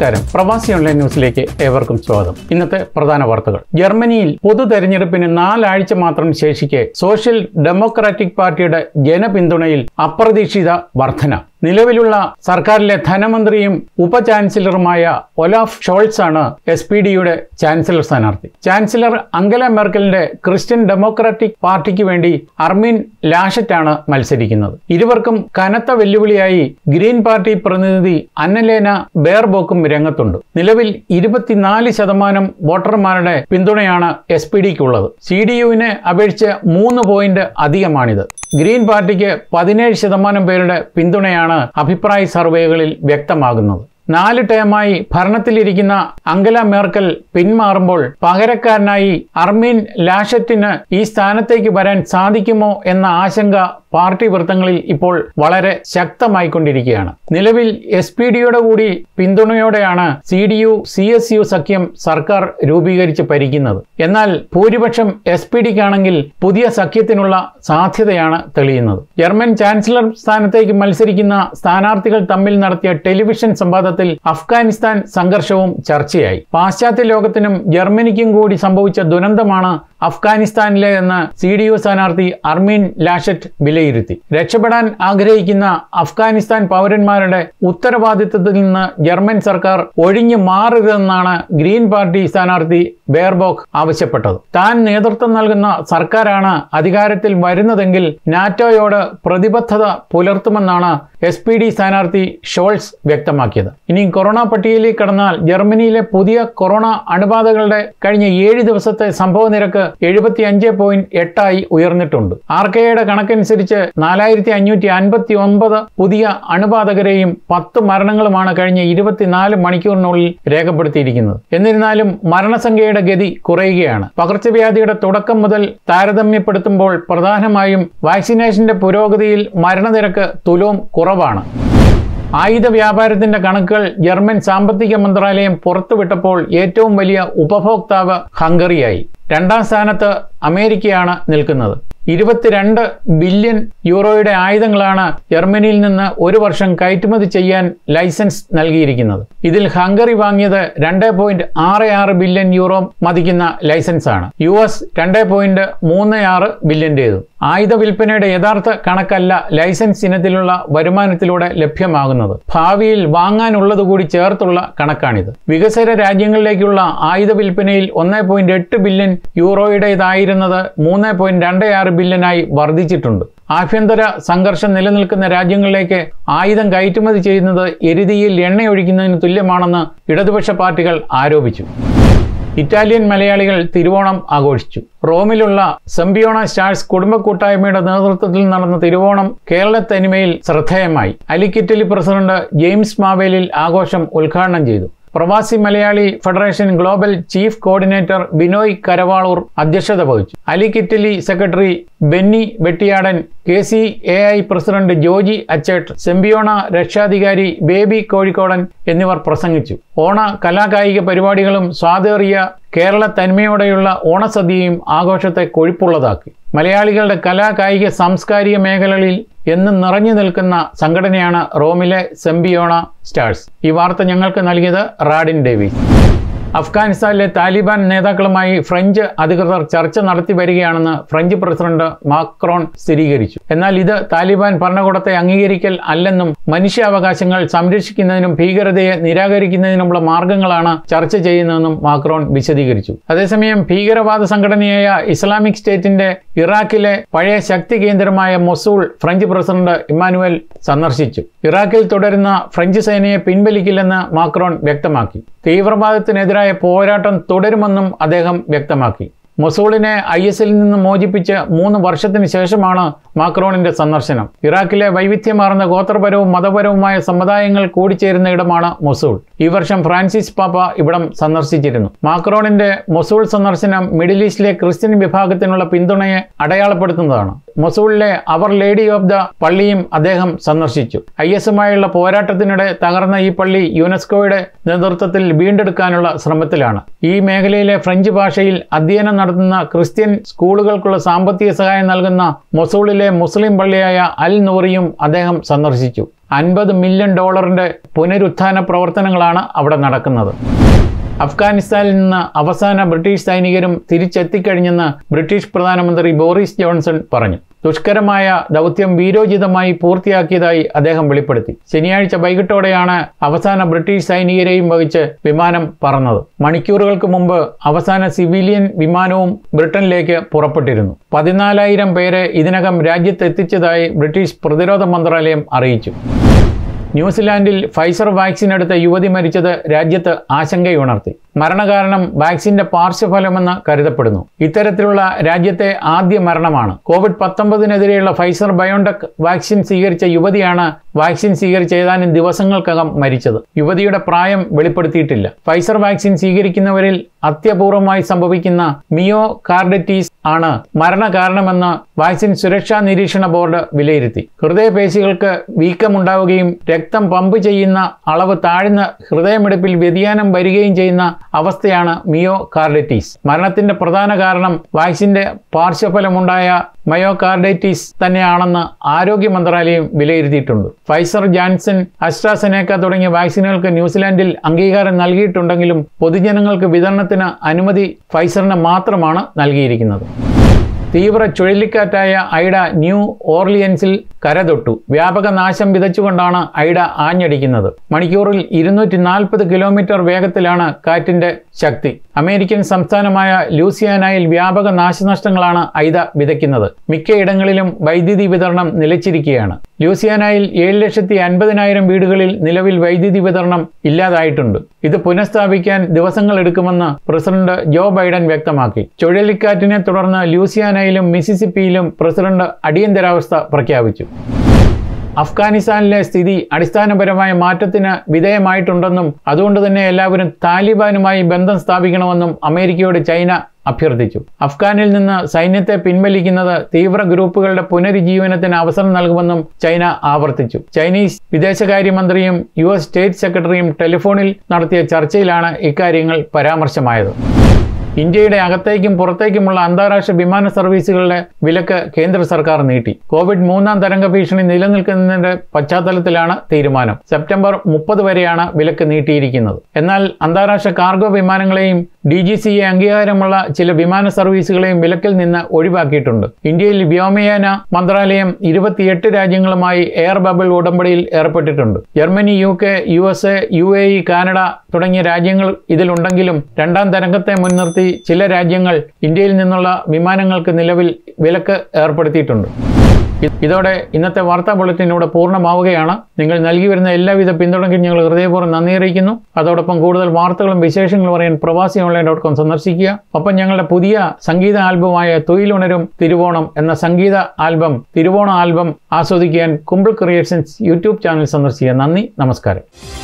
നമസ്കാരം പ്രവാസി ഓൺലൈൻ ന്യൂസിലേക്ക് ഏവർക്കും സ്വാഗതം ഇന്നത്തെ പ്രധാന വാർത്തകൾ ജർമ്മനിയിൽ പൊതു തെരഞ്ഞെടുപ്പിന് നാലാഴ്ച മാത്രം ശേഷിക്കെ സോഷ്യൽ ഡെമോക്രാറ്റിക് പാർട്ടിയുടെ ജനപിന്തുണയിൽ അപ്രതീക്ഷിത വർധന നിലവിലുള്ള സർക്കാരിലെ ധനമന്ത്രിയും ഉപചാൻസലറുമായ ഒലാഫ് ഷോൾസ് ആണ് എസ് പി ഡിയുടെ ചാൻസലർ സ്ഥാനാർത്ഥി ചാൻസലർ അംഗല മെർക്കലിന്റെ ക്രിസ്ത്യൻ ഡെമോക്രാറ്റിക് പാർട്ടിക്ക് വേണ്ടി അർമീൻ ലാഷറ്റാണ് മത്സരിക്കുന്നത് ഇരുവർക്കും കനത്ത വെല്ലുവിളിയായി ഗ്രീൻ പാർട്ടി പ്രതിനിധി അന്നലേന ബേർബോക്കും രംഗത്തുണ്ട് നിലവിൽ ഇരുപത്തിനാല് ശതമാനം വോട്ടർമാരുടെ പിന്തുണയാണ് എസ് പി ഡിക്കുള്ളത് സി ഡി യുവിനെ അപേക്ഷിച്ച് മൂന്ന് പോയിന്റ് അധികമാണിത് ഗ്രീൻ പാർട്ടിക്ക് പതിനേഴ് ശതമാനം പേരുടെ പിന്തുണയാണ് അഭിപ്രായ സർവേകളിൽ വ്യക്തമാകുന്നത് നാല് ടേമായി ഭരണത്തിലിരിക്കുന്ന അംഗല മേർക്കൽ പിന്മാറുമ്പോൾ പകരക്കാരനായി അർമീൻ ലാഷറ്റിന് ഈ സ്ഥാനത്തേക്ക് വരാൻ സാധിക്കുമോ എന്ന ആശങ്ക പാർട്ടി വൃത്തങ്ങളിൽ ഇപ്പോൾ വളരെ ശക്തമായിക്കൊണ്ടിരിക്കുകയാണ് നിലവിൽ എസ് പി ഡിയുടെ കൂടി പിന്തുണയോടെയാണ് C D U C S U സഖ്യം സർക്കാർ രൂപീകരിച്ച് ഭരിക്കുന്നത് എന്നാൽ ഭൂരിപക്ഷം എസ് പി ഡിക്കാണെങ്കിൽ പുതിയ സഖ്യത്തിനുള്ള സാധ്യതയാണ് തെളിയുന്നത് ജർമ്മൻ ചാൻസലർ സ്ഥാനത്തേക്ക് മത്സരിക്കുന്ന സ്ഥാനാർത്ഥികൾ തമ്മിൽ നടത്തിയ ടെലിവിഷൻ സംവാദത്തിൽ അഫ്ഗാനിസ്ഥാൻ സംഘർഷവും ചർച്ചയായി പാശ്ചാത്യ ലോകത്തിനും ജർമ്മനിക്കും കൂടി സംഭവിച്ച ദുരന്തമാണ് അഫ്ഗാനിസ്ഥാനിലെ എന്ന് സി ഡി യു സ്ഥാനാർത്ഥി അർമീൻ ലാഷറ്റ് വിലയിരുത്തി രക്ഷപ്പെടാൻ ആഗ്രഹിക്കുന്ന അഫ്ഗാനിസ്ഥാൻ പൗരന്മാരുടെ ഉത്തരവാദിത്തത്തിൽ നിന്ന് ജർമ്മൻ സർക്കാർ ഒഴിഞ്ഞു മാറരുതെന്നാണ് ഗ്രീൻ പാർട്ടി സ്ഥാനാർത്ഥി ബെയർബോക്ക് ആവശ്യപ്പെട്ടത് താൻ നേതൃത്വം നൽകുന്ന സർക്കാരാണ് അധികാരത്തിൽ വരുന്നതെങ്കിൽ നാറ്റോയോട് പ്രതിബദ്ധത പുലർത്തുമെന്നാണ് എസ് പി ഡി സ്ഥാനാർത്ഥി ഷോൾസ് വ്യക്തമാക്കിയത് ഇനി കൊറോണ പട്ടികയിലേക്ക് കടന്നാൽ ജർമ്മനിയിലെ പുതിയ കൊറോണ അണുബാധകളുടെ കഴിഞ്ഞ ഏഴ് ദിവസത്തെ സംഭവ നിരക്ക് എഴുപത്തി അഞ്ച് പോയിന്റ് എട്ടായി ഉയർന്നിട്ടുണ്ട് ആർ കെയുടെ കണക്കനുസരിച്ച് നാലായിരത്തി അഞ്ഞൂറ്റി അൻപത്തി ഒൻപത് പുതിയ അണുബാധകരെയും പത്ത് മരണങ്ങളുമാണ് കഴിഞ്ഞ ഇരുപത്തിനാല് മണിക്കൂറിനുള്ളിൽ രേഖപ്പെടുത്തിയിരിക്കുന്നത് എന്നിരുന്നാലും മരണസംഖ്യയുടെ ഗതി കുറയുകയാണ് പകർച്ചവ്യാധിയുടെ തുടക്കം മുതൽ താരതമ്യപ്പെടുത്തുമ്പോൾ പ്രധാനമായും വാക്സിനേഷന്റെ പുരോഗതിയിൽ മരണനിരക്ക് തുലവും കുറവാണ് ആയുധ വ്യാപാരത്തിന്റെ കണക്കുകൾ ജർമ്മൻ സാമ്പത്തിക മന്ത്രാലയം പുറത്തുവിട്ടപ്പോൾ ഏറ്റവും വലിയ ഉപഭോക്താവ് ഹംഗറിയായി രണ്ടാം സ്ഥാനത്ത് അമേരിക്കയാണ് നിൽക്കുന്നത് ഇരുപത്തിരണ്ട് ബില്യൺ യൂറോയുടെ ആയുധങ്ങളാണ് ജർമ്മനിയിൽ നിന്ന് ഒരു വർഷം കയറ്റുമതി ചെയ്യാൻ ലൈസൻസ് നൽകിയിരിക്കുന്നത് ഇതിൽ ഹംഗറി വാങ്ങിയത് രണ്ട് പോയിന്റ് ആറ് ആറ് ബില്യൺ യൂറോ മതിക്കുന്ന ലൈസൻസ് ആണ് യു എസ് രണ്ട് പോയിന്റ് മൂന്ന് ആറ് ബില്യൻ്റേതും ആയുധ വിൽപ്പനയുടെ യഥാർത്ഥ കണക്കല്ല ലൈസൻസ് ഇനത്തിലുള്ള വരുമാനത്തിലൂടെ ലഭ്യമാകുന്നത് ഭാവിയിൽ വാങ്ങാനുള്ളത് കൂടി ചേർത്തുള്ള കണക്കാണിത് വികസന രാജ്യങ്ങളിലേക്കുള്ള ആയുധ വിൽപ്പനയിൽ ഒന്ന് പോയിന്റ് എട്ട് ബില്യൺ യൂറോയുടേതായിരുന്നത് മൂന്ന് പോയിന്റ് രണ്ട് ആറ് ബില്യനായി വർദ്ധിച്ചിട്ടുണ്ട് ആഭ്യന്തര സംഘർഷം നിലനിൽക്കുന്ന രാജ്യങ്ങളിലേക്ക് ആയുധം കയറ്റുമതി ചെയ്യുന്നത് എരുതിയിൽ എണ്ണയൊഴിക്കുന്നതിന് തുല്യമാണെന്ന് ഇടതുപക്ഷ പാർട്ടികൾ ആരോപിച്ചു ഇറ്റാലിയൻ മലയാളികൾ തിരുവോണം ആഘോഷിച്ചു റോമിലുള്ള സെമ്പിയോണ സ്റ്റാർസ് കുടുംബ കൂട്ടായ്മയുടെ നേതൃത്വത്തിൽ നടന്ന തിരുവോണം കേരള തനിമയിൽ ശ്രദ്ധേയമായി അലിക്കിറ്റലി പ്രസിഡന്റ് ജെയിംസ് മാവേലിൽ ആഘോഷം ഉദ്ഘാടനം ചെയ്തു പ്രവാസി Malayali federation global chief coordinator Binoy Karavaloor അധ്യക്ഷത വഹിച്ചു അലിക്കിറ്റലി secretary Benny Vettiyadan K C A I president Joji Achettu Sempione രക്ഷാധികാരി ബേബി കോഴിക്കോടൻ എന്നിവർ പ്രസംഗിച്ചു ഓണ കലാകായിക പരിപാടികളും സ്വാതേറിയ കേരള തന്മയോടെയുള്ള ഓണസദ്യയും ആഘോഷത്തെ കൊഴുപ്പുള്ളതാക്കി മലയാളികളുടെ കലാ കായിക സാംസ്കാരിക മേഖലകളിൽ എന്നും നിറഞ്ഞു നിൽക്കുന്ന സംഘടനയാണ് റോമിലെ സെമ്പിയോണ സ്റ്റാർസ് ഈ വാർത്ത ഞങ്ങൾക്ക് നൽകിയത് റാഡിൻ ഡേവിസ് അഫ്ഗാനിസ്ഥാനിലെ താലിബാൻ നേതാക്കളുമായി ഫ്രഞ്ച് അധികൃതർ ചർച്ച നടത്തി വരികയാണെന്ന് ഫ്രഞ്ച് പ്രസിഡന്റ് മാക്രോൺ സ്ഥിരീകരിച്ചു എന്നാൽ ഇത് താലിബാൻ ഭരണകൂടത്തെ അംഗീകരിക്കൽ അല്ലെന്നും മനുഷ്യാവകാശങ്ങൾ സംരക്ഷിക്കുന്നതിനും ഭീകരതയെ നിരാകരിക്കുന്നതിനുമുള്ള മാർഗങ്ങളാണ് ചർച്ച ചെയ്യുന്നതെന്നും മാക്രോൺ വിശദീകരിച്ചു അതേസമയം ഭീകരവാദ സംഘടനയായ ഇസ്ലാമിക് സ്റ്റേറ്റിന്റെ ഇറാഖിലെ പഴയ ശക്തി കേന്ദ്രമായ മൊസൂൾ ഫ്രഞ്ച് പ്രസിഡന്റ് ഇമ്മാനുവൽ സന്ദർശിച്ചു ഇറാഖിൽ തുടരുന്ന ഫ്രഞ്ച് സേനയെ പിൻവലിക്കില്ലെന്ന് മാക്രോൺ വ്യക്തമാക്കി തീവ്രവാദത്തിനെതിരായ പോരാട്ടം തുടരുമെന്നും അദ്ദേഹം വ്യക്തമാക്കി മൊസൂളിനെ ഐ എസിൽ നിന്ന് മോചിപ്പിച്ച് മൂന്ന് വർഷത്തിന് ശേഷമാണ് മാക്രോണിന്റെ സന്ദർശനം ഇറാഖിലെ വൈവിധ്യമാർന്ന ഗോത്രപരവും മതപരവുമായ സമുദായങ്ങൾ കൂടിച്ചേരുന്ന ഇടമാണ് മൊസൂൾ ഈ വർഷം ഫ്രാൻസിസ് പാപ്പ ഇവിടം സന്ദർശിച്ചിരുന്നു മാക്രോണിന്റെ മൊസൂൾ സന്ദർശനം മിഡിൽ ഈസ്റ്റിലെ ക്രിസ്ത്യൻ വിഭാഗത്തിനുള്ള പിന്തുണയെ അടയാളപ്പെടുത്തുന്നതാണ് മൊസൂളിലെ അവർ ലേഡി ഓഫ് ദ പള്ളിയും അദ്ദേഹം സന്ദർശിച്ചു ഐ എസുമായുള്ള പോരാട്ടത്തിനിടെ തകർന്ന ഈ പള്ളി യുനെസ്കോയുടെ നേതൃത്വത്തിൽ വീണ്ടെടുക്കാനുള്ള ശ്രമത്തിലാണ് ഈ മേഖലയിലെ ഫ്രഞ്ച് ഭാഷയിൽ അധ്യയനം നടത്തുന്ന ക്രിസ്ത്യൻ സ്കൂളുകൾക്കുള്ള സാമ്പത്തിക സഹായം നൽകുന്ന മൊസൂളിലെ മുസ്ലിം പള്ളിയായ അൽ നൂറിയും അദ്ദേഹം സന്ദർശിച്ചു അൻപത് മില്യൺ ഡോളറിന്റെ പുനരുത്ഥാന പ്രവർത്തനങ്ങളാണ് അവിടെ നടക്കുന്നത് അഫ്ഗാനിസ്ഥാനിൽ നിന്ന് അവസാന ബ്രിട്ടീഷ് സൈനികരും തിരിച്ചെത്തിക്കഴിഞ്ഞെന്ന് ബ്രിട്ടീഷ് പ്രധാനമന്ത്രി ബോറിസ് ജോൺസൺ പറഞ്ഞു ദുഷ്കരമായ ദൗത്യം വീരോചിതമായി പൂർത്തിയാക്കിയതായി അദ്ദേഹം വെളിപ്പെടുത്തി ശനിയാഴ്ച വൈകിട്ടോടെയാണ് അവസാന ബ്രിട്ടീഷ് സൈനികരെയും വഹിച്ച് വിമാനം പറന്നത് മണിക്കൂറുകൾക്ക് മുമ്പ് അവസാന സിവിലിയൻ വിമാനവും ബ്രിട്ടനിലേക്ക് പുറപ്പെട്ടിരുന്നു പതിനാലായിരം പേരെ ഇതിനകം രാജ്യത്തെത്തിച്ചതായി ബ്രിട്ടീഷ് പ്രതിരോധ മന്ത്രാലയം അറിയിച്ചു ന്യൂസിലാൻഡിൽ ഫൈസർ വാക്സിൻ എടുത്ത യുവതി മരിച്ചത് രാജ്യത്ത് ആശങ്കയുണർത്തി മരണകാരണം വാക്സിന്റെ പാർശ്വഫലമെന്ന് കരുതപ്പെടുന്നു ഇത്തരത്തിലുള്ള രാജ്യത്തെ ആദ്യ മരണമാണ് കോവിഡ് പത്തൊമ്പതിനെതിരെയുള്ള ഫൈസർ ബയോണ്ടെക് വാക്സിൻ സ്വീകരിച്ച യുവതിയാണ് വാക്സിൻ സ്വീകരിച്ച ഏതാനും ദിവസങ്ങൾക്കകം മരിച്ചത് യുവതിയുടെ പ്രായം വെളിപ്പെടുത്തിയിട്ടില്ല ഫൈസർ വാക്സിൻ സ്വീകരിക്കുന്നവരിൽ അത്യപൂർവമായി സംഭവിക്കുന്ന മിയോ കാർഡറ്റീസ് ആണ് മരണകാരണമെന്ന് വാക്സിൻ സുരക്ഷാ നിരീക്ഷണ ബോർഡ് വിലയിരുത്തി ഹൃദയപേശികൾക്ക് വീക്കമുണ്ടാവുകയും രക്തം പമ്പ് ചെയ്യുന്ന അളവ് താഴ്ന്ന ഹൃദയമിടിപ്പിൽ വ്യതിയാനം വരികയും ചെയ്യുന്ന അവസ്ഥയാണ് മിയോ കാർഡറ്റീസ് മരണത്തിന്റെ പ്രധാന കാരണം വാക്സിന്റെ പാർശ്വഫലമുണ്ടായ മയോകാർഡൈറ്റിസ് തന്നെയാണെന്ന് ആരോഗ്യ മന്ത്രാലയം വിലയിരുത്തിയിട്ടുണ്ട് ഫൈസർ ജാൻസൺ അസ്ട്രാസെനേക്ക തുടങ്ങിയ വാക്സിനുകൾക്ക് ന്യൂസിലാൻഡിൽ അംഗീകാരം നൽകിയിട്ടുണ്ടെങ്കിലും പൊതുജനങ്ങൾക്ക് വിതരണത്തിന് അനുമതി ഫൈസറിന് മാത്രമാണ് നൽകിയിരിക്കുന്നത് തീവ്ര ചുഴലിക്കാറ്റായ ഐഡ ന്യൂ ഓർലിയൻസിൽ കരതൊട്ടു വ്യാപക നാശം വിതച്ചുകൊണ്ടാണ് ഐഡ ആഞ്ഞടിക്കുന്നത് മണിക്കൂറിൽ ഇരുന്നൂറ്റി നാൽപ്പത് കിലോമീറ്റർ വേഗത്തിലാണ് കാറ്റിന്റെ ശക്തി അമേരിക്കൻ സംസ്ഥാനമായ ലൂസിയാനയിൽ വ്യാപക നാശനഷ്ടങ്ങളാണ് ഐഡ വിതയ്ക്കുന്നത് മിക്കയിടങ്ങളിലും വൈദ്യുതി വിതരണം നിലച്ചിരിക്കുകയാണ് ലൂസിയാനയിൽ ഏഴ് ലക്ഷത്തി അൻപതിനായിരം വീടുകളിൽ നിലവിൽ വൈദ്യുതി വിതരണം ഇല്ലാതായിട്ടുണ്ട് ഇത് പുനഃസ്ഥാപിക്കാൻ ദിവസങ്ങൾ എടുക്കുമെന്ന് പ്രസിഡന്റ് ജോ ബൈഡൻ വ്യക്തമാക്കി ചുഴലിക്കാറ്റിനെ തുടർന്ന് ലൂസിയാനയിലും മിസിസിപ്പിയിലും പ്രസിഡന്റ് അടിയന്തരാവസ്ഥ പ്രഖ്യാപിച്ചു അഫ്ഗാനിസ്ഥാനിലെ സ്ഥിതി അടിസ്ഥാനപരമായ മാറ്റത്തിന് വിധേയമായിട്ടുണ്ടെന്നും അതുകൊണ്ട് തന്നെ എല്ലാവരും താലിബാനുമായി ബന്ധം സ്ഥാപിക്കണമെന്നും അമേരിക്കയോട് ചൈന അഭ്യർത്ഥിച്ചു അഫ്ഗാനിൽ നിന്ന് സൈന്യത്തെ പിൻവലിക്കുന്നത് തീവ്ര ഗ്രൂപ്പുകളുടെ പുനരുജ്ജീവനത്തിന് അവസരം നൽകുമെന്നും ചൈന ആവർത്തിച്ചു ചൈനീസ് വിദേശകാര്യമന്ത്രിയും യു എസ് സ്റ്റേറ്റ് സെക്രട്ടറിയും ടെലിഫോണിൽ നടത്തിയ ചർച്ചയിലാണ് ഇക്കാര്യങ്ങൾ പരാമർശമായത് ഇന്ത്യയുടെ അകത്തേക്കും പുറത്തേക്കുമുള്ള അന്താരാഷ്ട്ര വിമാന സർവീസുകളുടെ വിലക്ക് കേന്ദ്ര സർക്കാർ നീട്ടി കോവിഡ് മൂന്നാം തരംഗ ഭീഷണി നിലനിൽക്കുന്നതിന്റെ പശ്ചാത്തലത്തിലാണ് തീരുമാനം സെപ്റ്റംബർ മുപ്പത് വരെയാണ് വിലക്ക് നീട്ടിയിരിക്കുന്നത് എന്നാൽ അന്താരാഷ്ട്ര കാർഗോ വിമാനങ്ങളെയും ഡി ജി സി എ അംഗീകാരമുള്ള ചില വിമാന സർവീസുകളെയും വിലക്കിൽ നിന്ന് ഒഴിവാക്കിയിട്ടുണ്ട് ഇന്ത്യയിൽ വ്യോമയാന മന്ത്രാലയം ഇരുപത്തിയെട്ട് രാജ്യങ്ങളുമായി എയർ ബബിൾ ഉടമ്പടിയിൽ ഏർപ്പെട്ടിട്ടുണ്ട് ജർമ്മനി U K U S A U A E Canada തുടങ്ങിയ രാജ്യങ്ങൾ ഇതിലുണ്ടെങ്കിലും രണ്ടാം തരംഗത്തെ മുൻനിർത്തി ചില രാജ്യങ്ങൾ ഇന്ത്യയിൽ നിന്നുള്ള വിമാനങ്ങൾക്ക് നിലവിൽ വിലക്ക് ഏർപ്പെടുത്തിയിട്ടുണ്ട് ഇതോടെ ഇന്നത്തെ വാർത്താ ബുള്ളറ്റിൻ ഇവിടെ പൂർണ്ണമാവുകയാണ് നിങ്ങൾ നൽകി വരുന്ന എല്ലാവിധ പിന്തുണയ്ക്കും ഞങ്ങൾ ഹൃദയപൂർവ്വം നന്ദി അറിയിക്കുന്നു അതോടൊപ്പം കൂടുതൽ വാർത്തകളും വിശേഷങ്ങളും അറിയാൻ പ്രവാസി ഓൺലൈൻ ഡോട്ട് കോം സന്ദർശിക്കുക ഒപ്പം ഞങ്ങളുടെ പുതിയ സംഗീത ആൽബമായ തൊയിലുണരും തിരുവോണം എന്ന സംഗീത ആൽബം തിരുവോണ ആൽബം ആസ്വദിക്കാൻ കുമ്പിൾ ക്രിയേഷൻസ് യൂട്യൂബ് ചാനൽ സന്ദർശിക്കുക നന്ദി നമസ്കാരം